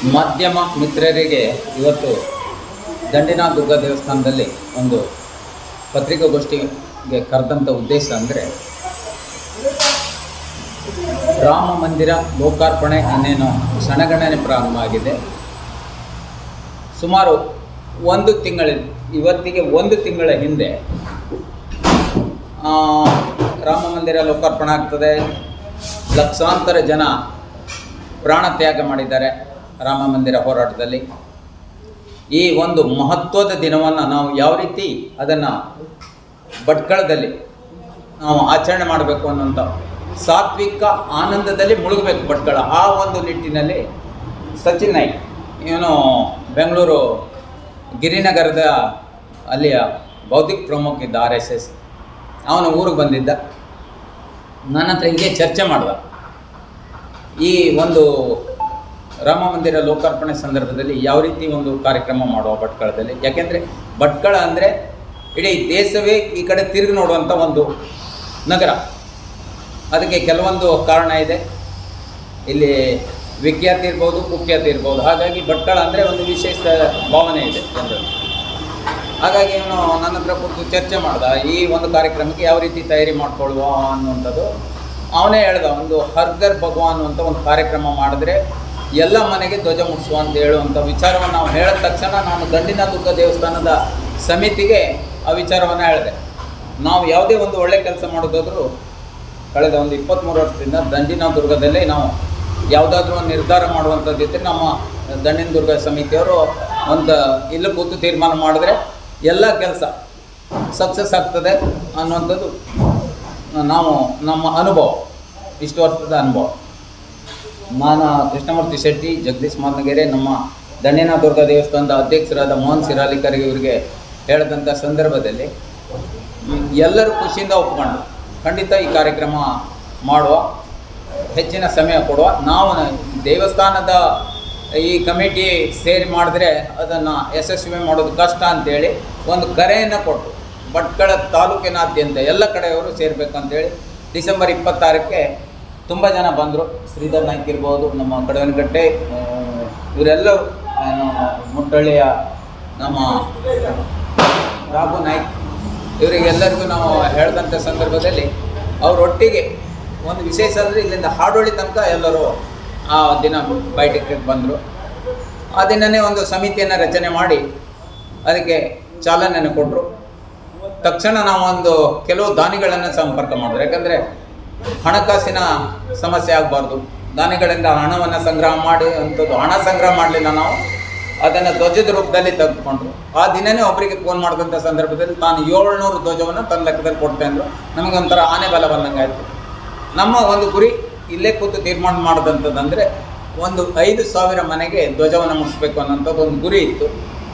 ಮಾಧ್ಯಮ ಮಿತ್ರರಿಗೆ ಇವತ್ತು ದಂಡಿನ ದುರ್ಗಾ ದೇವಸ್ಥಾನದಲ್ಲಿ ಒಂದು ಪತ್ರಿಕಾಗೋಷ್ಠಿಗೆ ಕರೆದಂಥ ಉದ್ದೇಶ ಅಂದರೆ ರಾಮ ಮಂದಿರ ಲೋಕಾರ್ಪಣೆ ಇನ್ನೇನು ಕ್ಷಣಗಣನೆ ಪ್ರಾರಂಭ ಆಗಿದೆ ಸುಮಾರು ಒಂದು ತಿಂಗಳ ಇವತ್ತಿಗೆ ಒಂದು ತಿಂಗಳ ಹಿಂದೆ ಆ, ರಾಮ ಮಂದಿರ ಲೋಕಾರ್ಪಣೆ ಆಗ್ತದೆ ಲಕ್ಷಾಂತರ ಜನ ಪ್ರಾಣ ತ್ಯಾಗ ಮಾಡಿದ್ದಾರೆ ರಾಮ ಮಂದಿರ ಹೋರಾಟದಲ್ಲಿ ಈ ಒಂದು ಮಹತ್ವದ ದಿನವನ್ನು ನಾವು ಯಾವ ರೀತಿ ಅದನ್ನು ಭಟ್ಕಳದಲ್ಲಿ ನಾವು ಆಚರಣೆ ಮಾಡಬೇಕು ಅನ್ನೋಂಥ ಸಾತ್ವಿಕ ಆನಂದದಲ್ಲಿ ಮುಳುಗಬೇಕು ಭಟ್ಕಳ ಆ ಒಂದು ನಿಟ್ಟಿನಲ್ಲಿ ಸಚಿನ್ ನಾಯ್ಕ್ ಇವನು ಬೆಂಗಳೂರು ಗಿರಿನಗರದ ಅಲ್ಲಿಯ ಬೌದ್ಧಿಕ ಪ್ರಮುಖ ಇದ್ದ ಆರ್ ಎಸ್ ಎಸ್ ಅವನು ಊರಿಗೆ ಬಂದಿದ್ದ ನನ್ನ ಹತ್ರ ಹೀಗೆ ಚರ್ಚೆ ಮಾಡ್ದ ಈ ಒಂದು ರಾಮ ಮಂದಿರ ಲೋಕಾರ್ಪಣೆ ಸಂದರ್ಭದಲ್ಲಿ ಯಾವ ರೀತಿ ಒಂದು ಕಾರ್ಯಕ್ರಮ ಮಾಡುವ ಭಟ್ಕಳದಲ್ಲಿ ಯಾಕೆಂದರೆ ಭಟ್ಕಳ ಅಂದರೆ ಇಡೀ ದೇಶವೇ ಈ ಕಡೆ ತಿರುಗಿ ನೋಡುವಂಥ ಒಂದು ನಗರ ಅದಕ್ಕೆ ಕೆಲವೊಂದು ಕಾರಣ ಇದೆ ಇಲ್ಲಿ ವಿಖ್ಯಾತಿ ಇರ್ಬೋದು ಕುಖ್ಯಾತಿ ಇರ್ಬೋದು ಹಾಗಾಗಿ ಭಟ್ಕಳ ಅಂದರೆ ಒಂದು ವಿಶೇಷ ಭಾವನೆ ಇದೆ ಜನರಲ್ಲಿ ಹಾಗಾಗಿ ಇವನು ನನ್ನ ಹತ್ರ ಕೂತು ಚರ್ಚೆ ಮಾಡ್ದ ಈ ಒಂದು ಕಾರ್ಯಕ್ರಮಕ್ಕೆ ಯಾವ ರೀತಿ ತಯಾರಿ ಮಾಡ್ಕೊಳ್ಳುವ ಅನ್ನುವಂಥದ್ದು ಅವನೇ ಹೇಳ್ದ ಒಂದು ಹರ್ಗರ್ ಭಗವಾನ್ ಅಂತ ಒಂದು ಕಾರ್ಯಕ್ರಮ ಮಾಡಿದ್ರೆ ಎಲ್ಲ ಮನೆಗೆ ಧ್ವಜ ಮುಟ್ಸುವ ಅಂತ ಹೇಳುವಂಥ ವಿಚಾರವನ್ನು ನಾವು ಹೇಳಿದ ತಕ್ಷಣ ನಾನು ದಂಡಿನ ದುರ್ಗ ದೇವಸ್ಥಾನದ ಸಮಿತಿಗೆ ಆ ವಿಚಾರವನ್ನು ಹೇಳಿದೆ ನಾವು ಯಾವುದೇ ಒಂದು ಒಳ್ಳೆ ಕೆಲಸ ಮಾಡೋದಾದರೂ ಕಳೆದ ಒಂದು ಇಪ್ಪತ್ತ್ಮೂರು ವರ್ಷದಿಂದ ದಂಡಿನ ದುರ್ಗದಲ್ಲೇ ನಾವು ಯಾವುದಾದ್ರೂ ಒಂದು ನಿರ್ಧಾರ ಮಾಡುವಂಥದ್ದಿದ್ದರೆ ನಮ್ಮ ದಂಡಿನ ದುರ್ಗ ಸಮಿತಿಯವರು ಒಂದು ಇಲ್ಲಿ ಕೂತು ತೀರ್ಮಾನ ಮಾಡಿದ್ರೆ ಎಲ್ಲ ಕೆಲಸ ಸಕ್ಸಸ್ ಆಗ್ತದೆ ಅನ್ನುವಂಥದ್ದು ನಾವು ನಮ್ಮ ಅನುಭವ ಇಷ್ಟು ವರ್ಷದ ಅನುಭವ ನಾನು ಕೃಷ್ಣಮೂರ್ತಿ ಶೆಟ್ಟಿ ಜಗದೀಶ್ ಮಾತನಗೆರೆ ನಮ್ಮ ದಂಡಿನ ದುರ್ಗ ದೇವಸ್ಥಾನದ ಅಧ್ಯಕ್ಷರಾದ ಮೋಹನ್ ಸಿರಾಲಿಕರ್ ಇವರಿಗೆ ಹೇಳಿದಂಥ ಸಂದರ್ಭದಲ್ಲಿ ಮ್, ಎಲ್ಲರೂ ಖುಷಿಯಿಂದ ಒಪ್ಕೊಂಡು ಖಂಡಿತ ಈ ಕಾರ್ಯಕ್ರಮ ಮಾಡುವ ಹೆಚ್ಚಿನ ಸಮಯ ಕೊಡುವ ನಾವು ದೇವಸ್ಥಾನದ ಈ ಕಮಿಟಿ ಸೇರಿ ಮಾಡಿದ್ರೆ ಅದನ್ನು ಯಶಸ್ವಿ ಮಾಡೋದು ಕಷ್ಟ ಅಂತೇಳಿ ಒಂದು ಕರೆಯನ್ನು ಕೊಟ್ಟು ಭಟ್ಕಳ ತಾಲೂಕಿನಾದ್ಯಂತ ಎಲ್ಲ ಕಡೆಯವರು ಸೇರಬೇಕು ಅಂತೇಳಿ ಡಿಸೆಂಬರ್ ಇಪ್ಪತ್ತಾರಕ್ಕೆ ತುಂಬ ಜನ ಬಂದರು ಶ್ರೀಧರ್ ನಾಯ್ಕ್ ಇರ್ಬೋದು ನಮ್ಮ ಕಡವನಗಟ್ಟೆ ಆ, ಇವರೆಲ್ಲರೂ ಏನು, ಮುಟ್ಟಳ್ಳಿಯ ನಮ್ಮ ರಾಘು ನಾಯ್ಕ್ ಇವರಿಗೆಲ್ಲರಿಗೂ ನಾವು ಹೇಳಿದಂಥ ಸಂದರ್ಭದಲ್ಲಿ ಅವರೊಟ್ಟಿಗೆ ಒಂದು ವಿಶೇಷ ಅಂದರೆ ಇಲ್ಲಿಂದ ಹಾಡೋಳಿ ತನಕ ಎಲ್ಲರೂ ಆ ದಿನ ಬಯಟಕ್ಕೆ ಬಂದರು ಆ ದಿನವೇ ಒಂದು ಸಮಿತಿಯನ್ನು ರಚನೆ ಮಾಡಿ ಅದಕ್ಕೆ ಚಾಲನೆಯನ್ನು ಕೊಟ್ಟರು ತಕ್ಷಣ ನಾವು ಒಂದು ಕೆಲವು ದಾನಿಗಳನ್ನು ಸಂಪರ್ಕ ಮಾಡಿದ್ರು ಯಾಕಂದರೆ ಹಣಕಾಸಿನ ಸಮಸ್ಯೆ ಆಗಬಾರ್ದು ದಾನಿಗಳಿಂದ ಹಣವನ್ನು ಸಂಗ್ರಹ ಮಾಡಿ ಅಂಥದ್ದು ಹಣ ಸಂಗ್ರಹ ಮಾಡಲಿಲ್ಲ ನಾವು ಅದನ್ನು ಧ್ವಜದ ರೂಪದಲ್ಲಿ ತೆಗೆದುಕೊಂಡ್ರು ಆ ದಿನವೇ ಒಬ್ಬರಿಗೆ ಫೋನ್ ಮಾಡಿದಂಥ ಸಂದರ್ಭದಲ್ಲಿ ತಾನು ಏಳ್ನೂರು ಧ್ವಜವನ್ನು ತನ್ನ ಲೆಕ್ಕದಲ್ಲಿ ಕೊಡ್ತೇನೆ ಅಂದರು ನಮಗೊಂಥರ ಆನೆ ಬಲ ಬಂದಂಗೆ ಆಯಿತು ನಮ್ಮ ಒಂದು ಗುರಿ ಇಲ್ಲೇ ಕೂತು ತೀರ್ಮಾನ ಮಾಡಿದಂಥದ್ದಂದರೆ ಒಂದು ಐದು ಸಾವಿರ ಮನೆಗೆ ಧ್ವಜವನ್ನು ಮುಡಿಸ್ಬೇಕು ಅನ್ನೋಂಥದ್ದು ಒಂದು ಗುರಿ ಇತ್ತು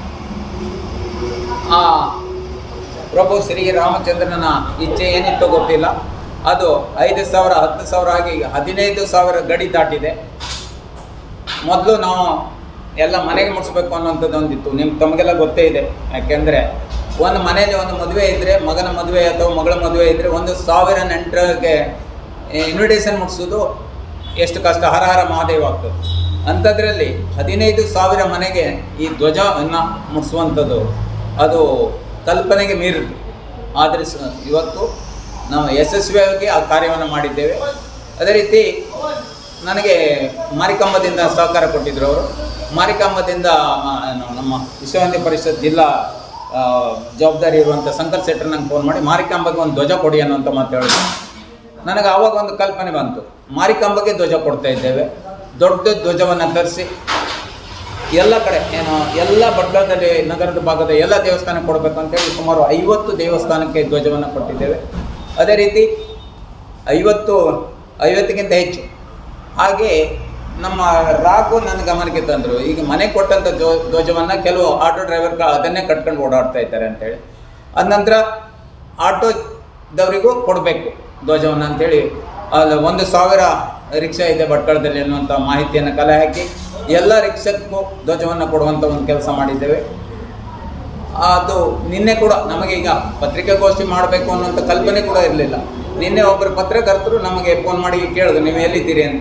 ಆ ಪ್ರಭು ಶ್ರೀ ರಾಮಚಂದ್ರನ ಇಚ್ಛೆ ಏನಿತ್ತು ಗೊತ್ತಿಲ್ಲ ಅದು ಐದು ಸಾವಿರ ಹತ್ತು ಸಾವಿರ ಆಗಿ ಹದಿನೈದು ಸಾವಿರ ಗಡಿ ದಾಟಿದೆ ಮೊದಲು ನಾವು ಎಲ್ಲ ಮನೆಗೆ ಮುಡಿಸ್ಬೇಕು ಅನ್ನೋಂಥದ್ದು ಒಂದಿತ್ತು ನಿಮ್ಗೆ ತಮಗೆಲ್ಲ ಗೊತ್ತೇ ಇದೆ ಯಾಕೆಂದರೆ ಒಂದು ಮನೆಯಲ್ಲಿ ಒಂದು ಮದುವೆ ಇದ್ದರೆ ಮಗನ ಮದುವೆ ಅಥವಾ ಮಗಳ ಮದುವೆ ಇದ್ದರೆ ಒಂದು ಸಾವಿರ ನೆಂಟರಿಗೆ ಇನ್ವಿಟೇಷನ್ ಮುಟ್ಸೋದು ಎಷ್ಟು ಕಷ್ಟ ಹರ ಹರ ಮಹಾದೇವ ಆಗ್ತದೆ ಅಂಥದ್ರಲ್ಲಿ ಹದಿನೈದು ಸಾವಿರ ಮನೆಗೆ ಈ ಧ್ವಜವನ್ನು ಮುಟ್ಸುವಂಥದ್ದು ಅದು ಕಲ್ಪನೆಗೆ ಮೀರಿತು ಆದರೆ ಸ ಇವತ್ತು ನಾವು ಯಶಸ್ವಿಯಾಗಿ ಆ ಕಾರ್ಯವನ್ನು ಮಾಡಿದ್ದೇವೆ ಅದೇ ರೀತಿ ನನಗೆ ಮಾರಿಕಂಬದಿಂದ ಸಹಕಾರ ಕೊಟ್ಟಿದ್ದರು ಅವರು ಮಾರಿಕಂಬದಿಂದ ಆ, ಏನು, ನಮ್ಮ ವಿಶ್ವಹಿಂದಿ ಪರಿಷತ್ ಜಿಲ್ಲಾ ಆ, ಜವಾಬ್ದಾರಿ ಇರುವಂಥ ಶಂಕರ್ ಶೆಟ್ಟರ್ ನಂಗೆ ಫೋನ್ ಮಾಡಿ ಮಾರಿಕಾಂಬಗೆ ಒಂದು ಧ್ವಜ ಕೊಡಿ ಅನ್ನೋಂಥ ಮಾತು ಹೇಳಿದ್ರು ನನಗೆ ಆವಾಗ ಒಂದು ಕಲ್ಪನೆ ಬಂತು ಮಾರಿಕಾಂಬಗೆ ಧ್ವಜ ಕೊಡ್ತಾ ಇದ್ದೇವೆ ದೊಡ್ಡ ಧ್ವಜವನ್ನು ತರಿಸಿ ಎಲ್ಲ ಕಡೆ ಏನು ಎಲ್ಲ ಭಟ್ಕಳದಲ್ಲಿ ನಗರದ ಭಾಗದ ಎಲ್ಲ ದೇವಸ್ಥಾನಕ್ಕೆ ಕೊಡಬೇಕು ಅಂತೇಳಿ ಸುಮಾರು ಐವತ್ತು ದೇವಸ್ಥಾನಕ್ಕೆ ಧ್ವಜವನ್ನು ಕೊಟ್ಟಿದ್ದೇವೆ ಅದೇ ರೀತಿ ಐವತ್ತು ಐವತ್ತಕ್ಕಿಂತ ಹೆಚ್ಚು ಹಾಗೆ ನಮ್ಮ ರಾಘು ನನ್ನ ಗಮನಕ್ಕೆ ತಂದರು ಈಗ ಮನೆ ಕೊಟ್ಟಂಥ ಧ್ವ ಧ್ವಜವನ್ನು ಕೆಲವು ಆಟೋ ಡ್ರೈವರ್ಗಳು ಅದನ್ನೇ ಕಟ್ಕೊಂಡು ಓಡಾಡ್ತಾ ಇದ್ದಾರೆ ಅಂತೇಳಿ ಅದ ನಂತರ ಆಟೋದವರಿಗೂ ಕೊಡಬೇಕು ಧ್ವಜವನ್ನು ಅಂತೇಳಿ ಅಲ್ಲಿ ಒಂದು ಸಾವಿರ ರಿಕ್ಷಾ ಇದೆ ಭಟ್ಕಳದಲ್ಲಿ ಅನ್ನುವಂಥ ಮಾಹಿತಿಯನ್ನು ಕಲೆ ಹಾಕಿ ಎಲ್ಲ ರಿಕ್ಷಕ್ಕೂ ಧ್ವಜವನ್ನು ಕೊಡುವಂಥ ಒಂದು ಕೆಲಸ ಮಾಡಿದ್ದೇವೆ ಅದು ನಿನ್ನೆ ಕೂಡ ನಮಗೆ ಈಗ ಪತ್ರಿಕಾಗೋಷ್ಠಿ ಮಾಡಬೇಕು ಅನ್ನೋಂಥ ಕಲ್ಪನೆ ಕೂಡ ಇರಲಿಲ್ಲ ನಿನ್ನೆ ಒಬ್ಬರು ಪತ್ರಕರ್ತರು ನಮಗೆ ಫೋನ್ ಮಾಡಿ ಕೇಳಿದ್ರು ನೀವು ಎಲ್ಲಿದ್ದೀರಿ ಅಂತ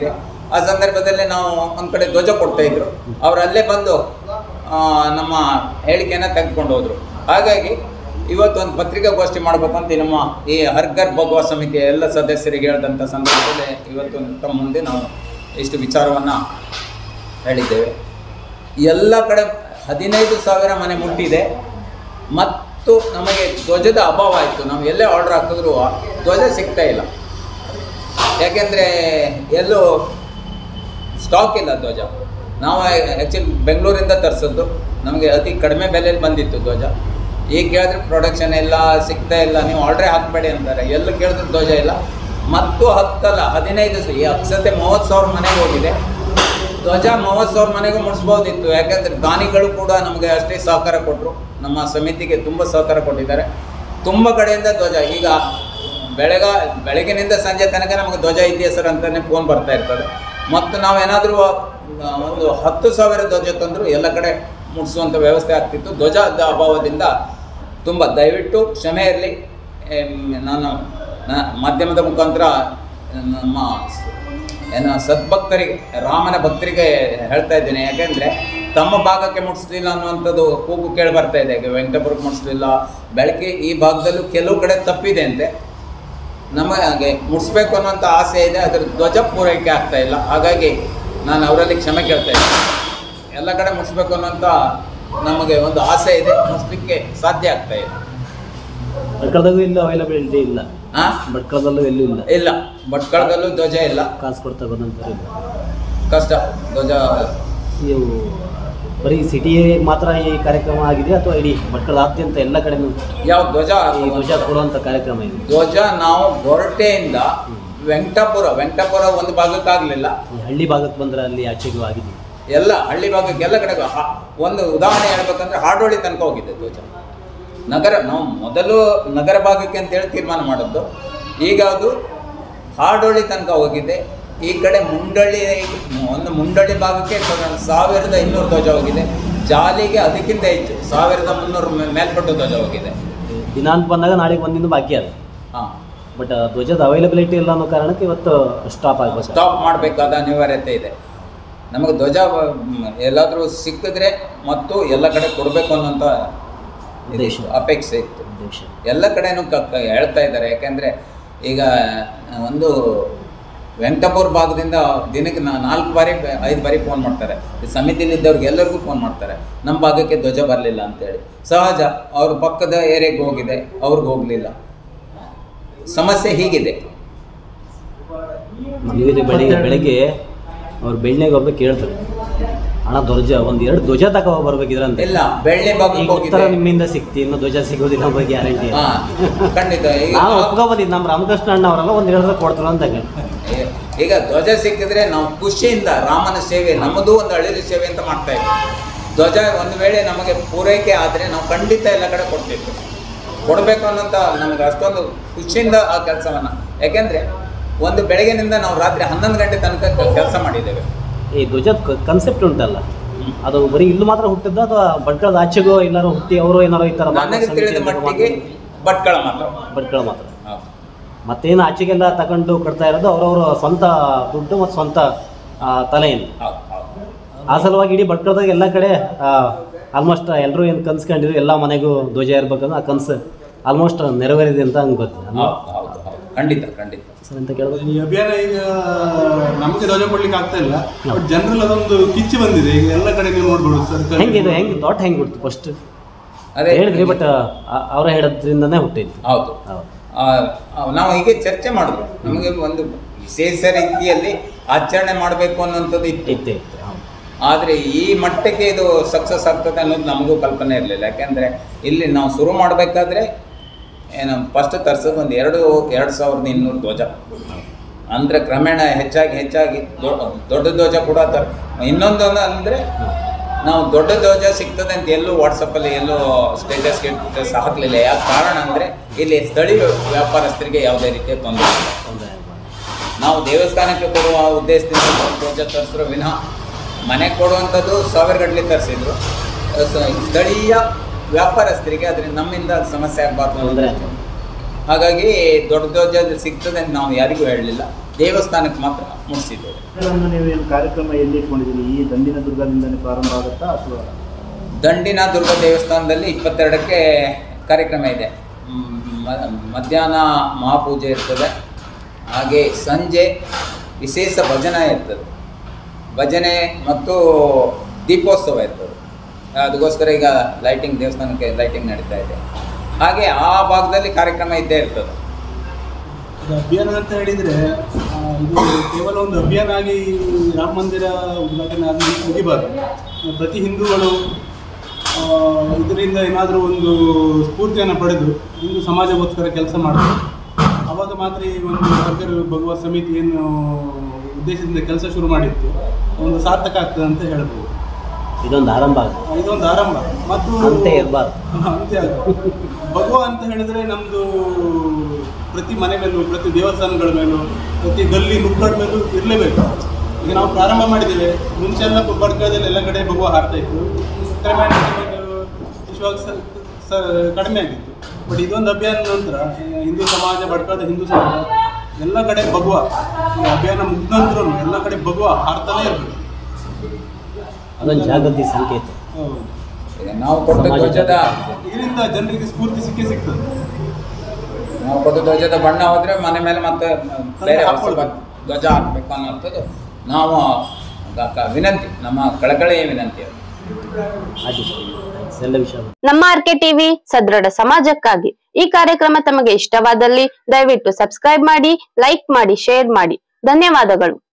ಆ ಸಂದರ್ಭದಲ್ಲಿ ನಾವು ಒಂದು ಕಡೆ ಧ್ವಜ ಕೊಡ್ತಾ ಇದ್ರು ಅವ್ರು ಅಲ್ಲೇ ಬಂದು ಆ, ನಮ್ಮ ಹೇಳಿಕೆಯನ್ನು ತೆಗೆದುಕೊಂಡು ಹೋದ್ರು ಹಾಗಾಗಿ ಇವತ್ತು ಒಂದು ಪತ್ರಿಕಾಗೋಷ್ಠಿ ಮಾಡ್ಬೇಕಂತ ನಮ್ಮ ಈ ಹರ್ಗರ್ ಭಗವ ಸಮಿತಿಯ ಎಲ್ಲ ಸದಸ್ಯರಿಗೆ ಹೇಳಿದಂಥ ಸಂದರ್ಭದಲ್ಲಿ ಇವತ್ತು ತಮ್ಮ ಮುಂದೆ ನಾವು ಇಷ್ಟು ವಿಚಾರವನ್ನು ಹೇಳಿದ್ದೇವೆ ಎಲ್ಲ ಕಡೆ ಹದಿನೈದು ಸಾವಿರ ಮನೆ ಮುಟ್ಟಿದೆ ಮತ್ತು ನಮಗೆ ಧ್ವಜದ ಅಭಾವ ಆಯಿತು ನಾವು ಎಲ್ಲೇ ಆರ್ಡರ್ ಹಾಕಿದ್ರು ಧ್ವಜ ಸಿಗ್ತಾ ಇಲ್ಲ ಯಾಕೆಂದರೆ ಎಲ್ಲೂ ಸ್ಟಾಕ್ ಇಲ್ಲ ಧ್ವಜ ನಾವು ಆ್ಯಕ್ಚುಲಿ ಬೆಂಗಳೂರಿಂದ ತರಿಸಿದ್ದು ನಮಗೆ ಅತಿ ಕಡಿಮೆ ಬೆಲೆಯಲ್ಲಿ ಬಂದಿತ್ತು ಧ್ವಜ ಈಗ ಕೇಳಿದ್ರೆ ಪ್ರೊಡಕ್ಷನ್ ಇಲ್ಲ ಸಿಗ್ತಾ ಇಲ್ಲ ನೀವು ಆರ್ಡ್ರೇ ಹಾಕಬೇಡಿ ಅಂತಾರೆ ಎಲ್ಲ ಕೇಳಿದ್ರೆ ಧ್ವಜ ಇಲ್ಲ ಮತ್ತು ಹತ್ತಲ್ಲ ಹದಿನೈದು ಸ- ಈ ಅಕ್ಷತೆ ಮೂವತ್ತು ಸಾವಿರ ಮನೆಗೆ ಹೋಗಿದೆ ಧ್ವಜ ಮೂವತ್ತು ಸಾವಿರ ಮನೆಗೂ ಮುಡಿಸ್ಬೋದಿತ್ತು ಯಾಕಂದರೆ ದಾನಿಗಳು ಕೂಡ ನಮಗೆ ಅಷ್ಟೇ ಸಹಕಾರ ಕೊಟ್ಟರು ನಮ್ಮ ಸಮಿತಿಗೆ ತುಂಬ ಸಹಕಾರ ಕೊಟ್ಟಿದ್ದಾರೆ ತುಂಬ ಕಡೆಯಿಂದ ಧ್ವಜ ಈಗ ಬೆಳಗ ಬೆಳಗಿನಿಂದ ಸಂಜೆ ತನಕ ನಮಗೆ ಧ್ವಜ ಇದೆಯಾ ಸರ್ ಅಂತಲೇ ಫೋನ್ ಬರ್ತಾ ಇರ್ತದೆ ಮತ್ತು ನಾವೇನಾದರೂ ಒಂದು ಹತ್ತು ಸಾವಿರ ಧ್ವಜ ತಂದರೂ ಎಲ್ಲ ಕಡೆ ಮುಡಿಸುವಂಥ ವ್ಯವಸ್ಥೆ ಆಗ್ತಿತ್ತು ಧ್ವಜದ ಅಭಾವದಿಂದ ತುಂಬ ದಯವಿಟ್ಟು ಕ್ಷಮೆ ಇರಲಿ ನಾನು ನ- ಮಾಧ್ಯಮದ ಮುಖಾಂತರ ನಮ್ಮ ಸ- ಏನು ಸದ್ಭಕ್ತರಿಗೆ ರಾಮನ ಭಕ್ತರಿಗೆ ಹೇಳ್ತಾ ಇದ್ದೇನೆ ಯಾಕೆಂದರೆ ತಮ್ಮ ಭಾಗಕ್ಕೆ ಮುಟ್ಟಿಸ್ಲಿಲ್ಲ ಅನ್ನುವಂಥದ್ದು ಕೂಗು ಕೇಳಿ ಬರ್ತಾ ಇದೆ ಈಗ ವೆಂಕಟಪುರಕ್ಕೆ ಮುಟ್ಟಿಸ್ಲಿಲ್ಲ ಬೆಳಗ್ಗೆ ಈ ಭಾಗದಲ್ಲೂ ಕೆಲವು ಕಡೆ ತಪ್ಪಿದೆ ಅಂತೆ ನಮಗೆ ಮುಡಿಸ್ಬೇಕು ಅನ್ನೋಂಥ ಆಸೆ ಇದೆ ಅದರ ಧ್ವಜ ಪೂರೈಕೆ ಆಗ್ತಾ ಇಲ್ಲ ಹಾಗಾಗಿ ನಾನು ಅವರಲ್ಲಿ ಕ್ಷಮೆ ಕೇಳ್ತಾ ಇದ್ದೀನಿ ಎಲ್ಲ ಕಡೆ ಮುಡಿಸ್ಬೇಕು ಅನ್ನೋಂಥ ನಮಗೆ ಒಂದು ಆಸೆ ಇದೆ ಮುಡಿಸ್ಲಿಕ್ಕೆ ಸಾಧ್ಯ ಆಗ್ತಾ ಇಲ್ಲ ಭಟ್ಕಳದಾಗೂ ಇಲ್ಲ ಅವೈಲಬಿಲಿಟಿ ಇಲ್ಲ ಆ? ಭಟ್ಕಳದಲ್ಲೂ ಎಲ್ಲೂ ಇಲ್ಲ ಇಲ್ಲ ಭಟ್ಕಳದಲ್ಲೂ ಧ್ವಜ ಇಲ್ಲ ಕಾಸು ಕೊಡ್ತಾ ಬಂದಂಥವ್ರು ಇಲ್ಲ ಕಷ್ಟ ಧ್ವಜ ಇವು ಬರೀ ಸಿಟಿ ಮಾತ್ರ ಈ ಕಾರ್ಯಕ್ರಮ ಆಗಿದೆ ಅಥವಾ ಇಡೀ ಭಟ್ಕಳಾದ್ಯಂತ ಎಲ್ಲ ಕಡೆನೂ ಯಾವ ಧ್ವಜ ಈ ಧ್ವಜ ಕೊಡುವಂಥ ಕಾರ್ಯಕ್ರಮ ಇದೆ ಧ್ವಜ ನಾವು ಗೊರಟೆಯಿಂದ ವೆಂಕಟಾಪುರ ವೆಂಕಟಾಪುರ ಒಂದು ಭಾಗಕ್ಕಾಗಲಿಲ್ಲ ಈ ಹಳ್ಳಿ ಭಾಗಕ್ಕೆ ಬಂದ್ರೆ ಅಲ್ಲಿ ಆಚೆಗೂ ಆಗಿದೆ ಎಲ್ಲ ಹಳ್ಳಿ ಭಾಗಕ್ಕೆ ಎಲ್ಲ ಕಡೆಗೂ ಹಾ- ಒಂದು ಉದಾಹರಣೆ ಹೇಳ್ಬೇಕಂದ್ರೆ ಹಾಡೋಳಿ ತನಕ ಹೋಗಿದೆ ಧ್ವಜ ನಗರ ನಾವು ಮೊದಲು ನಗರ ಭಾಗಕ್ಕೆ ಅಂತೇಳಿ ತೀರ್ಮಾನ ಮಾಡಿದ್ದು ಈಗ ಅದು ಹಾಡೋಳಿ ತನಕ ಹೋಗಿದೆ ಈ ಕಡೆ ಮುಂಡಳ್ಳಿ ಒಂದು ಮುಂಡಳ್ಳಿ ಭಾಗಕ್ಕೆ ಸಾವಿರದ ಇನ್ನೂರು ಧ್ವಜ ಹೋಗಿದೆ ಜಾಲಿಗೆ ಅದಕ್ಕಿಂತ ಹೆಚ್ಚು ಸಾವಿರದ ಮುನ್ನೂರು ಮೇ- ಮೇಲ್ಪಟ್ಟು ಧ್ವಜ ಹೋಗಿದೆ ದಿನಾಂಕ ಬಂದಾಗ ನಾಳೆಗೆ ಒಂದಿನ ಬಾಕಿ ಅದ ಹಾಂ ಬಟ್ ಧ್ವಜದ ಅವೈಲಬಿಲಿಟಿ ಇಲ್ಲ ಅನ್ನೋ ಕಾರಣಕ್ಕೆ ಇವತ್ತು ಸ್ಟಾಪ್ ಆಗ್ಬೇಕು ಸ್ಟಾಪ್ ಮಾಡಬೇಕಾದ ಅನಿವಾರ್ಯತೆ ಇದೆ ನಮಗೆ ಧ್ವಜ ಮ್, ಎಲ್ಲಾದರೂ ಸಿಕ್ಕಿದ್ರೆ ಮತ್ತು ಎಲ್ಲ ಕಡೆ ಕೊಡಬೇಕು ಅನ್ನೋಂಥ ಇದಿತ್ತು, ಉದ್ದೇಶ. ಅಪೇಕ್ಷೆ ಇತ್ತು ಉದ್ದೇಶ ಎಲ್ಲ ಕಡೆನೂ ಕ ಕ- ಹೇಳ್ತಾ ಇದ್ದಾರೆ ಯಾಕೆಂದರೆ ಈಗ ಒಂದು ವೆಂಕಟಪುರ ಭಾಗದಿಂದ ದಿನಕ್ಕೆ ನಾ- ನಾಲ್ಕು ಬಾರಿ ಬ- ಐದು ಬಾರಿ ಫೋನ್ ಮಾಡ್ತಾರೆ ಈ ಸಮಿತಿಲಿದ್ದವ್ರಿಗೆ ಎಲ್ಲರಿಗೂ ಫೋನ್ ಮಾಡ್ತಾರೆ ನಮ್ಮ ಭಾಗಕ್ಕೆ ಧ್ವಜ ಬರಲಿಲ್ಲ ಅಂತೇಳಿ ಸಹಜ ಅವ್ರ ಪಕ್ಕದ ಏರಿಯಾಗೆ ಹೋಗಿದೆ ಅವ್ರಿಗೆ ಹೋಗಲಿಲ್ಲ ಸಮಸ್ಯೆ ಹೀಗಿದೆ ನೀವು ಇಲ್ಲಿ ಬೆಳಿಗ್ಗೆ ಬೆಳಗ್ಗೆ ಅವ್ರು ಬೆಳ್ಳಿಗೆ ಹೋಗ್ಬೇಕು ಕೇಳ್ತಾರೆ ಹಣ ಧ್ವಜ ಒಂದು ಎರಡು ಧ್ವಜ ತಗೋ ಬರ್ಬೇಕಿದ್ರಂತೆ ಇಲ್ಲ ಬೆಳ್ಳಿ ಭಾಗಕ್ಕೆ ಈಗ ಉತ್ತರ ಹೋಗಿದೆ ನಿಮ್ಮಿಂದ ಸಿಕ್ತಿ ಇನ್ನು ಧ್ವಜ ಸಿಗೋದಿಲ್ಲ ಅನ್ನೋ ಗ್ಯಾರಂಟಿ ಹಾ ಖಂಡಿತ ಈಗ ನಾವು ಒಪ್ಕೊಬೋದಿದ್ದು ನಮ್ಮ ರಾಮಕೃಷ್ಣ ಅಣ್ಣ ಅವರೆಲ್ಲ ಒಂದು ಹೇಳಿದ್ರೆ ಕೊಡ್ತಾರೆ ಅಂತ ಹೇಳಿ. ಈಗ ಧ್ವಜ ಸಿಕ್ಕಿದ್ರೆ ನಾವು ಖುಷಿಯಿಂದ ರಾಮನ ಸೇವೆ ನಮ್ಮದು ಒಂದು ಅಳಿಲು ಸೇವೆ ಅಂತ ಮಾಡ್ತಾ ಇದ್ವಿ ಧ್ವಜ ಒಂದು ವೇಳೆ ನಮಗೆ ಪೂರೈಕೆ ಆದರೆ ನಾವು ಖಂಡಿತ ಎಲ್ಲ ಕಡೆ ಕೊಡ್ತಿದ್ವಿ ಕೊಡಬೇಕು ಅನ್ನೋಂಥ ನಮಗೆ ಅಷ್ಟೊಂದು ಖುಷಿಯಿಂದ ಆ ಕೆಲಸವನ್ನು ಯಾಕೆಂದರೆ ಒಂದು ಬೆಳಗಿನಿಂದ ನಾವು ರಾತ್ರಿ ಹನ್ನೊಂದು ಗಂಟೆ ತನಕ ಕೆಲಸ ಮಾಡಿದ್ದೇವೆ ಈ ಧ್ವಜದ ಕನ್ಸೆಪ್ಟ್ ಉಂಟಲ್ಲ ಅದು ಬರೀ ಇಲ್ಲಿ ಮಾತ್ರ ಹುಟ್ಟಿದ್ದ ಅಥವಾ ಭಟ್ಕಳದ ಆಚೆಗೋ ಎಲ್ಲಾರು ಹುಟ್ಟಿ ಅವರು ಏನಾರೋ ಈ ಥರ ನನಗೆ ತಿಳಿದ ಮಟ್ಟಿಗೆ ಭಟ್ಕಳ ಮಾತ್ರ ಭಟ್ಕಳ ಮಾತ್ರ ಹೌದು. ಮತ್ತೇನು ಆಚೆಗೆಲ್ಲ ತಗೊಂಡು ಕಟ್ತಾ ಇರೋದು ಅವರವರ ಸ್ವಂತ ದುಡ್ಡು ಮತ್ತು ಸ್ವಂತ ಆ, ತಲೆಯಿಂದ ಹೌದು ಹೌದು ಆ ಸಲುವಾಗಿ ಇಡೀ ಭಟ್ಕಳದಾಗ ಎಲ್ಲ ಕಡೆ ಆಲ್ಮೋಸ್ಟ್ ಎಲ್ಲರೂ ಏನು ಕನ್ಸ್ಕೊಂಡಿದ್ರು ಎಲ್ಲ ಮನೆಗೂ ಧ್ವಜ ಇರ್ಬೇಕಂದ್ರೆ ಆ ಕನಸು ಆಲ್ಮೋಸ್ಟ್ ನೆರವೇರಿದೆ ಅಂತ ಅನ್ಕೋತೀನಿ ಹೌದು ಹೌದು ಹೌದು ಖಂಡಿತ ಖಂಡಿತ ಸರ್ ಅಂತ ಕೇಳ್ಬೇಕು ಈ ಅಭಿಯಾನ ಈಗ ನಮಗೆ ಧ್ವಜ ಕೊಡ್ಲಿಕ್ಕೆ ಆಗ್ತಾ ಇಲ್ಲ ಬಟ್ ಜನರಲ್ಲಿ ಅದೊಂದು ಕಿಚ್ಚು ಬಂದಿದೆ ಈಗ ಎಲ್ಲ ಕಡೆ ನೀವು ನೋಡ್ಬೋದು ಸರ್ಕಾರ ಹೆಂಗೆ ಇದು ಹೆಂಗೆ ಥಾಟ್ ಹೆಂಗೆ ಬಿಡ್ತು ಫಸ್ಟ್ ಅದೇ ಹೇಳಿದ್ರಿ ಬಟ್ ಅವರೇ ಹೇಳೋದ್ರಿಂದನೇ ಹುಟ್ಟಿದ್ದು ಹೌದು ಹೌದು ಆ, ಆ, ನಾವು ಹೀಗೆ ಚರ್ಚೆ ಮಾಡಿದ್ರು ನಮಗೆ ಒಂದು ವಿಶೇಷ ರೀತಿಯಲ್ಲಿ ಆಚರಣೆ ಮಾಡಬೇಕು ಅನ್ನೋಂಥದ್ದು ಇತ್ತು ಇತ್ತೆ ಇತ್ತು ಹೌದು ಆದರೆ ಈ ಮಟ್ಟಕ್ಕೆ ಇದು ಸಕ್ಸಸ್ ಆಗ್ತದೆ ಅನ್ನೋದು ನಮಗೂ ಕಲ್ಪನೆ ಇರಲಿಲ್ಲ ಯಾಕೆಂದರೆ ಇಲ್ಲಿ ನಾವು ಶುರು ಮಾಡಬೇಕಾದ್ರೆ ಏನು ಫಸ್ಟ್ ತರ್ಸೋದು ಒಂದು ಎರಡು ಎರಡು ಸಾವಿರದ ಇನ್ನೂರು ಧ್ವಜ ಅಂದರೆ ಕ್ರಮೇಣ ಹೆಚ್ಚಾಗಿ ಹೆಚ್ಚಾಗಿ ದೊ- ದೊಡ್ಡ ಧ್ವಜ ಕೂಡ ತರ ಇನ್ನೊಂದು ಅಂದರೆ ನಾವು ದೊಡ್ಡ ಧ್ವಜ ಸಿಗ್ತದೆ ಅಂತ ಎಲ್ಲೂ ವಾಟ್ಸಪ್ಪಲ್ಲಿ ಎಲ್ಲೂ ಸ್ಟೇಟಸ್ಗೆ ಹಾಕಲಿಲ್ಲ ಯಾಕೆ ಕಾರಣ ಅಂದರೆ ಇಲ್ಲಿ ಸ್ಥಳೀಯ ವ್ಯಾಪಾರಸ್ಥರಿಗೆ ಯಾವುದೇ ರೀತಿಯ ತೊಂದರೆ ಇಲ್ಲ ತೊಂದರೆ ಆಗ್ಬಾರ್ದು. ನಾವು ದೇವಸ್ಥಾನಕ್ಕೆ ಕೊಡುವ ಉದ್ದೇಶದಿಂದ ಧ್ವಜ ತರಿಸಿರೋ ವಿನಃ ಮನೆಗೆ ಕೊಡುವಂಥದ್ದು ಸಾವಿರ ಗಟ್ಟಲೆ ತರಿಸಿದ್ರು ಸ್ಥಳೀಯ ವ್ಯಾಪಾರಸ್ಥರಿಗೆ ಅದರಿಂದ ನಮ್ಮಿಂದ ಅದು ಸಮಸ್ಯೆ ಆಗಬಾರ್ದು ತೊಂದರೆ ಹಾಗಾಗಿ ದೊಡ್ಡ ಧ್ವಜ ಸಿಗ್ತದೆ ಅಂತ ನಾವು ಯಾರಿಗೂ ಹೇಳಲಿಲ್ಲ ದೇವಸ್ಥಾನಕ್ಕೆ ಮಾತ್ರ ಮುಟ್ಟಿಸಿದ್ದೇವೆ ಇದನ್ನು ನೀವು ಏನು ಕಾರ್ಯಕ್ರಮ ಎಲ್ಲಿ ಇಟ್ಕೊಂಡಿದ್ದೀರಿ ಈ ದಂಡಿನ ದುರ್ಗದಿಂದನೇ ಪ್ರಾರಂಭ ಆಗುತ್ತಾ ಅಥವಾ ದಂಡಿನ ದುರ್ಗ ದೇವಸ್ಥಾನದಲ್ಲಿ ಇಪ್ಪತ್ತೆರಡಕ್ಕೆ ಕಾರ್ಯಕ್ರಮ ಇದೆ ಮ್, ಮ- ಮಧ್ಯಾಹ್ನ ಮಹಾಪೂಜೆ ಇರ್ತದೆ ಹಾಗೆ ಸಂಜೆ ವಿಶೇಷ ಭಜನೆ ಇರ್ತದೆ ಭಜನೆ ಮತ್ತು ದೀಪೋತ್ಸವ ಇರ್ತದೆ ಅದಕ್ಕೋಸ್ಕರ ಈಗ ಲೈಟಿಂಗ್ ದೇವಸ್ಥಾನಕ್ಕೆ ಲೈಟಿಂಗ್ ನಡೀತಾ ಇದೆ ಹಾಗೆ ಆ ಭಾಗದಲ್ಲಿ ಕಾರ್ಯಕ್ರಮ ಇದ್ದೇ ಇರ್ತದೆ ಇದು ಅಭಿಯಾನ ಅಂತ ಹೇಳಿದರೆ ಇದು ಕೇವಲ ಒಂದು ಅಭಿಯಾನ ಆಗಿ ರಾಮ ಮಂದಿರ ಉದ್ಘಾಟನೆ ಆದ್ಮೇಲೆ ಮುಗಿಬಾರ್ದು ಪ್ರತಿ ಹಿಂದೂಗಳು ಆ, ಇದರಿಂದ ಏನಾದರೂ ಒಂದು ಸ್ಫೂರ್ತಿಯನ್ನು ಪಡೆದು ಹಿಂದೂ ಸಮಾಜಕ್ಕೋಸ್ಕರ ಕೆಲಸ ಮಾಡ್ತಾರೆ ಆವಾಗ ಮಾತ್ರ ಈ ಒಂದು ಸರ್ಕಾರ ಭಗವ ಸಮಿತಿ ಏನು ಉದ್ದೇಶದಿಂದ ಕೆಲಸ ಶುರು ಮಾಡಿತ್ತು ಒಂದು ಸಾರ್ಥಕ ಆಗ್ತದೆ ಅಂತ ಹೇಳ್ಬೋದು ಇದೊಂದು ಆರಂಭ ಆ, ಇದೊಂದು ಆರಂಭ ಮತ್ತು ಅಂತೆ ಇರಬಾರ್ದು ಅಂತ್ಯ ಭಗವ ಅಂತ ಹೇಳಿದ್ರೆ ನಮ್ದು ಪ್ರತಿ ಮನೆ ಮೇಲೂ ಪ್ರತಿ ದೇವಸ್ಥಾನಗಳ ಮೇಲೂ ಪ್ರತಿ ಗಲ್ಲಿ ನುಗ್ಗಡ ಮೇಲೂ ಇರಲೇಬೇಕು ಈಗ ನಾವು ಪ್ರಾರಂಭ ಮಾಡಿದ್ದೇವೆ ಮುಂಚೆ ಎಲ್ಲ ಬಡ್ಕದಲ್ಲಿ ಎಲ್ಲ ಕಡೆ ಭಗವ ಹಾರ್ತಾ ಇತ್ತು ಕ್ರಮೇಣ ಒಂದು ವಿಶ್ವಾಸ ಸ- ಸ- ಕಡಿಮೆ ಆಗಿತ್ತು ಬಟ್ ಇದೊಂದು ಅಭಿಯಾನ ನಂತರ ಆ, ಹಿಂದೂ ಸಮಾಜ ಬಡ್ಕದ ಹಿಂದೂ ಸಮಾಜ ಎಲ್ಲ ಕಡೆ ಭಗವ ಈ ಅಭಿಯಾನ ಮುಗಿದ ನಂತರ ಎಲ್ಲ ಕಡೆ ಭಗವ ಹಾರ್ತಾನೆ ಇರಬೇಕು ಅದೊಂದು ಜಾಗೃತಿ ಸಂಕೇತ ಹೌದು ಈಗ ನಾವು ಕೊಟ್ಟ ಸಮಾಜ ಧ್ವಜದ ಇದರಿಂದ ಜನರಿಗೆ ಸ್ಫೂರ್ತಿ ಸಿಕ್ಕೇ ಸಿಗ್ತದೆ ನಾವು ಕೊಟ್ಟ ಧ್ವಜದ ಬಣ್ಣ ಹೋದ್ರೆ ಮನೆ ಮೇಲೆ ಮತ್ತೆ ಬೇರೆ ಹೊಸ ಹಾಕ್ಕೊಳ್ಬೇಕು. ಬ- ಧ್ವಜ ಹಾಕ್ಬೇಕು ಅನ್ನೋಂಥದ್ದು ನಾವು ಕ- ಕ- ವಿನಂತಿ ನಮ್ಮ ಕಳಕಳಿಯ ವಿನಂತಿ ಅದು ಹಾಗೆ ಎಲ್ಲ ವಿಷಯ ನಮ್ಮ ಆರ್ಕೆ ಟಿವಿ ಸದೃಢ ಸಮಾಜಕ್ಕಾಗಿ ಈ ಕಾರ್ಯಕ್ರಮ ತಮಗೆ ಇಷ್ಟವಾದಲ್ಲಿ ದಯವಿಟ್ಟು ಸಬ್ಸ್ಕ್ರೈಬ್ ಮಾಡಿ ಲೈಕ್ ಮಾಡಿ ಶೇರ್ ಮಾಡಿ ಧನ್ಯವಾದಗಳು